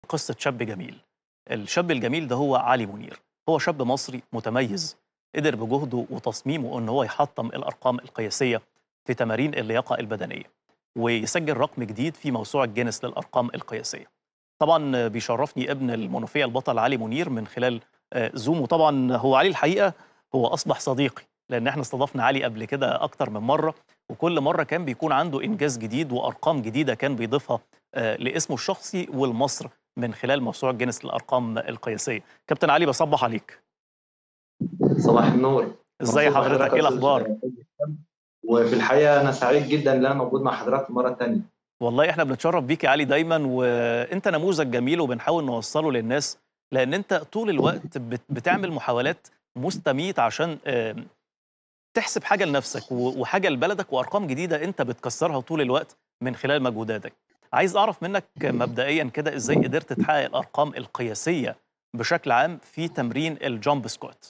قصة شاب جميل الشاب الجميل ده هو علي منير هو شاب مصري متميز قدر بجهده وتصميمه ان هو يحطم الارقام القياسيه في تمارين اللياقه البدنيه ويسجل رقم جديد في موسوعه جينيس للارقام القياسيه طبعا بيشرفني ابن المنوفيه البطل علي منير من خلال آه، زوم وطبعا هو علي الحقيقه هو اصبح صديقي لان احنا استضفنا علي قبل كده اكتر من مره وكل مره كان بيكون عنده انجاز جديد وارقام جديده كان بيضيفها آه، لاسمه الشخصي ولمصر من خلال موسوعه جينيس للارقام القياسيه كابتن علي بصبح عليك صباح النور ازاي مبسوط حضرتك بحضرتك ايه يا أستاذ الاخبار وفي الحقيقه انا سعيد جدا ان انا موجود مع حضرتك المره الثانيه والله احنا بنتشرف بيك يا علي دايما وانت نموذج جميل وبنحاول نوصله للناس لان انت طول الوقت بت- بتعمل محاولات مستميت عشان آم، تحسب حاجه لنفسك و- وحاجه لبلدك وارقام جديده انت بتكسرها طول الوقت من خلال مجهوداتك عايز اعرف منك مبدئيا كده ازاي قدرت تحقق الارقام القياسيه بشكل عام في تمرين الجامب سكوات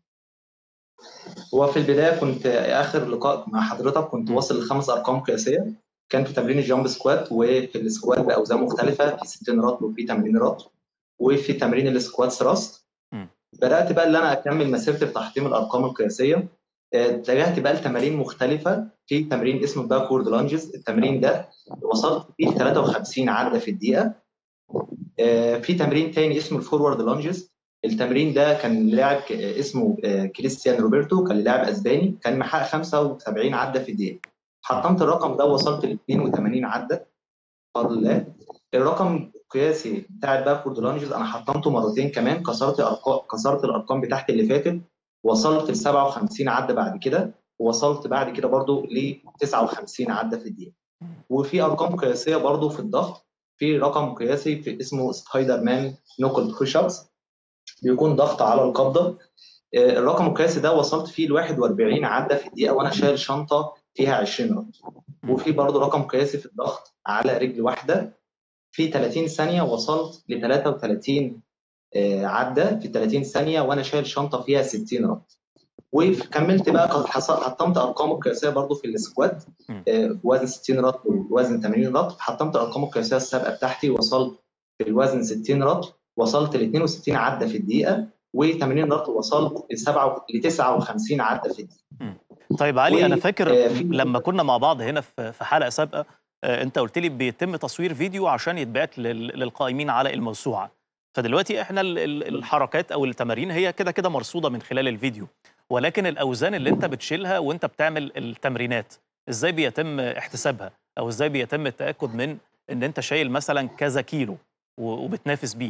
هو في البدايه كنت اخر لقاء مع حضرتك كنت م. واصل لخمس ارقام قياسيه كان في تمرين الجامب سكوات وفي السكوات باوزان مختلفه في 60 رطل وفي 80 رطل وفي تمرين السكوات ثراست م. بدات بقى ان انا اكمل مسيرتي في تحطيم الارقام القياسيه آه، اتجهت بقى لتمارين مختلفه في تمرين اسمه باكورد لانجز التمرين ده وصلت فيه 53 عده في الدقيقه آه، في تمرين تاني اسمه الفورورد لانجز التمرين ده كان لاعب ك- اسمه آه، كريستيان روبرتو كان لاعب اسباني كان محقق 75 عده في الدقيقه حطمت الرقم ده وصلت ل 82 عده بفضل الله الرقم القياسي بتاع الباكورد لانجز انا حطمته مرتين كمان كسرت ارقام كسرت الارقام بتاعتي اللي فاتت وصلت ل 57 عده بعد كده ووصلت بعد كده برضو ل 59 عده في الدقيقه وفي ارقام قياسيه برضو في الضغط في رقم قياسي في اسمه سبايدر مان نوكل بوش ابس بيكون ضغط على القبضه آه، الرقم القياسي ده وصلت فيه ل 41 عده في الدقيقه وانا شايل شنطه فيها 20 رطل وفي برضه رقم قياسي في الضغط على رجل واحده في 30 ثانيه وصلت ل 33 آه، عده في 30 ثانيه وانا شايل شنطه فيها 60 رطل وكملت بقى قد حص- حطمت ارقام القياسيه برضه في السكوات مم. آه، بوزن 60 رطل ووزن 80 رطل حطمت الارقام القياسيه السابقه بتاعتي وصلت في الوزن 60 رطل وصلت ل 62 عده في الدقيقه و80 رطل وصلت ل 7 ل 59 عده في الدقيقه طيب علي انا و- فاكر آه، في- لما كنا مع بعض هنا في في حلقه سابقه آه، انت قلت لي بيتم تصوير فيديو عشان يتبعت لل- للقائمين على الموسوعه فدلوقتي احنا ال- ال- الحركات او التمارين هي كده كده مرصوده من خلال الفيديو ولكن الاوزان اللي انت بتشيلها وانت بتعمل التمرينات ازاي بيتم احتسابها او ازاي بيتم التاكد من ان انت شايل مثلا كذا كيلو و- وبتنافس بيه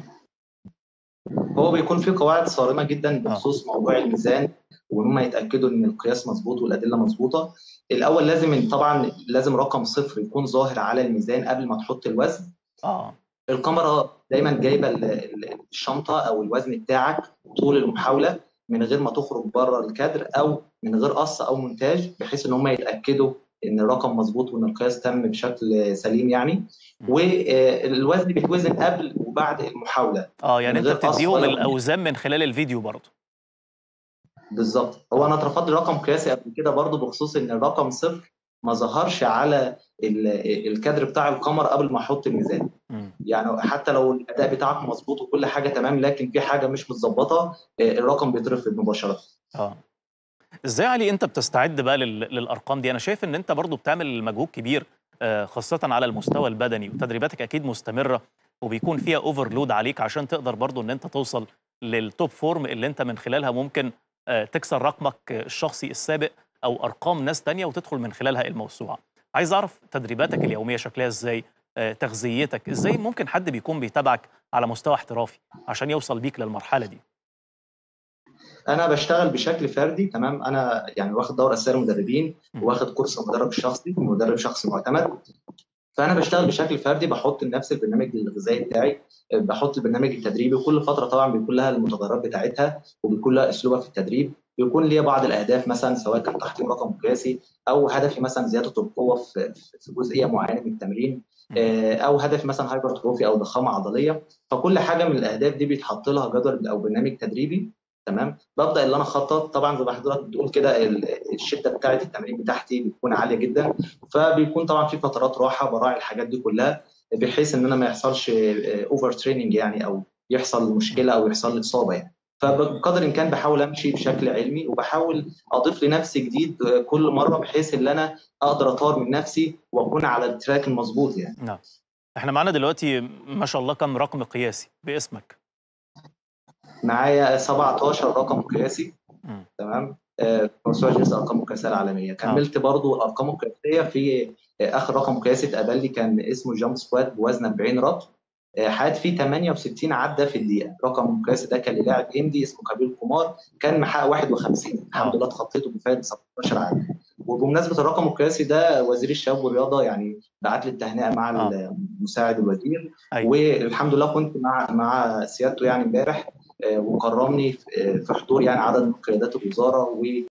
هو بيكون في قواعد صارمه جدا بخصوص موضوع الميزان وان هم يتاكدوا ان القياس مظبوط والادله مظبوطه الاول لازم إن طبعا لازم رقم صفر يكون ظاهر على الميزان قبل ما تحط الوزن اه الكاميرا دايما جايبه ال- ال- الشنطه او الوزن بتاعك طول المحاوله من غير ما تخرج بره الكادر او من غير قص او مونتاج بحيث ان هم يتاكدوا ان الرقم مظبوط وان القياس تم بشكل سليم يعني والوزن بيتوزن قبل وبعد المحاوله اه يعني من انت غير قص بتديهم ولا الاوزان من خلال الفيديو برضه بالظبط هو انا اترفض لي رقم قياسي قبل كده برضو بخصوص ان الرقم صفر ما ظهرش على ال- الكادر بتاع الكاميرا قبل ما احط الميزان مم. يعني حتى لو الاداء بتاعك مظبوط وكل حاجه تمام لكن في حاجه مش متظبطه آه، الرقم بيترفض مباشره اه ازاي يا علي انت بتستعد بقى لل... للارقام دي انا شايف ان انت برضو بتعمل مجهود كبير آه، خاصه على المستوى البدني وتدريباتك اكيد مستمره وبيكون فيها اوفرلود عليك عشان تقدر برضو ان انت توصل للتوب فورم اللي انت من خلالها ممكن آه، تكسر رقمك الشخصي السابق او ارقام ناس تانية وتدخل من خلالها الموسوعه عايز اعرف تدريباتك اليوميه شكلها ازاي آه، تغذيتك ازاي ممكن حد بيكون بيتابعك على مستوى احترافي عشان يوصل بيك للمرحله دي انا بشتغل بشكل فردي تمام انا يعني واخد دوره اساسيه للمدربين مم. واخد كورس مدرب شخصي مدرب شخصي معتمد فانا بشتغل بشكل فردي بحط لنفسي البرنامج الغذائي بتاعي بحط البرنامج التدريبي وكل فتره طبعا بيكون لها المتغيرات بتاعتها وبيكون لها اسلوبها في التدريب بيكون ليا بعض الاهداف مثلا سواء كان تحطيم رقم قياسي او هدفي مثلا زياده القوه في في جزئيه معينه من التمرين آه، او هدف مثلا هايبرتروفي او ضخامه عضليه فكل حاجه من الاهداف دي بيتحط لها جدول او برنامج تدريبي تمام ببدا اللي انا اخطط طبعا زي ما حضرتك بتقول كده ال- الشده بتاعه التمرين بتاعتي بتكون عاليه جدا فبيكون طبعا في فترات راحه براعي الحاجات دي كلها بحيث ان انا ما يحصلش اوفر تريننج يعني او يحصل مشكله او يحصل لي اصابه يعني فبقدر الامكان بحاول امشي بشكل علمي وبحاول اضيف لنفسي جديد كل مره بحيث ان انا اقدر اطور من نفسي واكون على التراك المظبوط يعني نعم احنا معانا دلوقتي ما شاء الله كم رقم قياسي باسمك معايا 17 رقم قياسي مم. تمام آه، موسوعه جنس الارقام القياسيه العالميه كملت برضو الارقام القياسيه في آه، اخر رقم قياسي اتقبل لي كان اسمه جامب سكوات بوزن 40 رطل آه، حققت فيه 68 عده في الدقيقه الرقم القياسي ده كان للاعب هندي اسمه كابيل كومار كان محقق 51 الحمد لله اتخطيته بفائده 17 عده وبمناسبه الرقم القياسي ده وزير الشباب والرياضه يعني بعت لي التهنئه مع آه. مساعد الوزير أيوة. والحمد لله كنت مع مع سيادته يعني امبارح آه، وكرمني في آه، في حضور يعني عدد من قيادات الوزاره و